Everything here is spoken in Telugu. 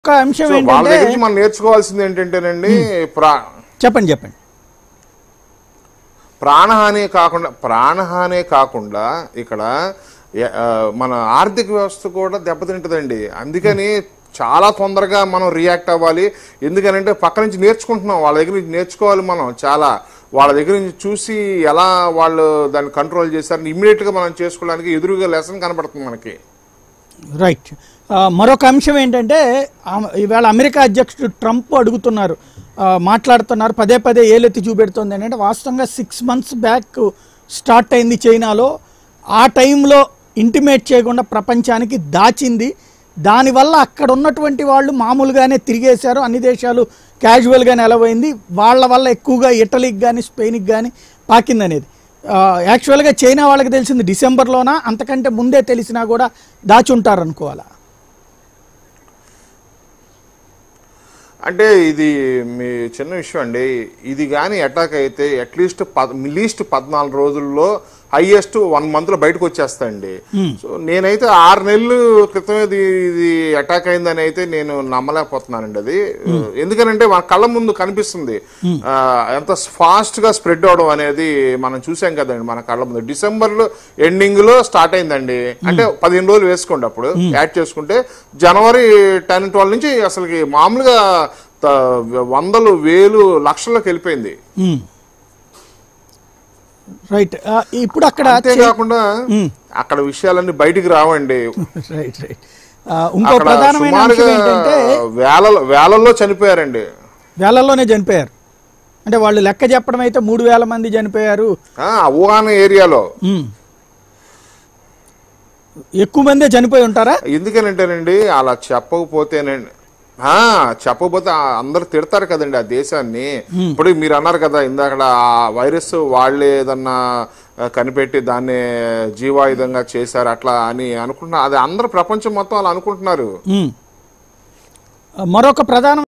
ఒక అంశం సో వాళ్ళ ఏంటంటే దగ్గర నుంచి మనం నేర్చుకోవాల్సింది ఏంటంటేనండి ప్రా చెప్పండి చెప్పండి ప్రాణహాని కాకుండా ప్రాణహాని కాకుండా ఇక్కడ ఎ- ఆ, మన ఆర్థిక వ్యవస్థ కూడా దెబ్బతింటదండి అందుకని చాలా తొందరగా మనం రియాక్ట్ అవ్వాలి ఎందుకనంటే పక్క నుంచి నేర్చుకుంటున్నాం వాళ్ళ దగ్గర నుంచి నేర్చుకోవాలి మనం చాలా వాళ్ళ దగ్గర నుంచి చూసి ఎలా వాళ్ళు దాన్ని కంట్రోల్ చేశారని ఇమ్మీడియట్ గా మనం చేసుకోవడానికి ఎదురుగా లెసన్ కనబడుతుంది మనకి రైట్ ఆ, మరొక అంశం ఏంటంటే ఆ- ఈవేళ అమెరికా అధ్యక్షుడు ట్రంప్ అడుగుతున్నారు ఆ, మాట్లాడుతున్నారు పదే పదే ఏలెత్తి చూపెడుతుంది ఏంటంటే వాస్తవంగా సిక్స్ మంత్స్ బ్యాక్ స్టార్ట్ అయింది చైనాలో ఆ టైంలో ఇంటిమేట్ చేయకుండా ప్రపంచానికి దాచింది దానివల్ల అక్కడ ఉన్నటువంటి వాళ్ళు మామూలుగానే తిరిగేశారు అన్ని దేశాలు క్యాజువల్గా నిలవైంది వాళ్ళ వల్ల ఎక్కువగా ఇటలీకి కానీ స్పెయిన్కి కానీ పాకింది అనేది ఆ, యాక్చువల్గా చైనా వాళ్ళకి తెలిసింది డిసెంబర్లోనా అంతకంటే ముందే తెలిసినా కూడా దాచుంటారు అనుకోవాలా అంటే ఇది మీ చిన్న విషయం అండి ఇది కానీ అటాక్ అయితే అట్లీస్ట్ పద్ లీస్ట్ పద్నాలుగు రోజుల్లో హైయెస్ట్ వన్ మంత్ లో బయటకు వచ్చేస్తాయండి సో నేనైతే ఆరు నెలలు క్రితమే ఇది ఇది అటాక్ అయిందని అయితే నేను నమ్మలేకపోతున్నానండి అది ఎందుకనంటే మన కళ్ళ ముందు కనిపిస్తుంది ఆ, ఎంత ఫాస్ట్ గా స్ప్రెడ్ అవడం అనేది మనం చూసాం కదండి మన కళ్ళ ముందు డిసెంబర్ లో ఎండింగ్ లో స్టార్ట్ అయిందండి అంటే పదిహేను రోజులు వేసుకోండి అప్పుడు యాడ్ చేసుకుంటే జనవరి టెన్ ట్వెల్వ్ నుంచి అసలుకి మామూలుగా త- వందలు వేలు లక్షల్లోకి వెళ్ళిపోయింది రైట్ ఆ, ఇప్పుడు అక్కడ అంతేకాకుండా అక్కడ విషయాలన్నీ బయటికి రావండి రైట్ రైట్ ఆ, ఇంకో అక్కడ ప్రధానమైన అంశం సుమారుగా ఏంటంటే వేల వేలల్లో చనిపోయారండి వేలల్లోనే చనిపోయారు అంటే వాళ్ళు లెక్క చెప్పడం అయితే మూడు వేల మంది చనిపోయారు ఆ, వుహాన్ ఏరియాలో ఉమ్. ఎక్కువ మందే చనిపోయి ఉంటారా ఎందుకనంటేనండి అలా చెప్పకపోతేనండి ఆ చెప్పకపోతే ఆ అందరు తిడతారు కదండి ఆ దేశాన్ని ఇప్పుడు మీరు అన్నారు కదా ఇందాక ఆ వైరస్ వాళ్ళే ఏదన్నా ఆ, కనిపెట్టి దాన్ని జీవాయుధంగా చేశారు అట్లా అని అనుకుంటున్నారు అది అందరు ప్రపంచం మొత్తం అలా అనుకుంటున్నారు ఉమ్. మరొక ప్రధాన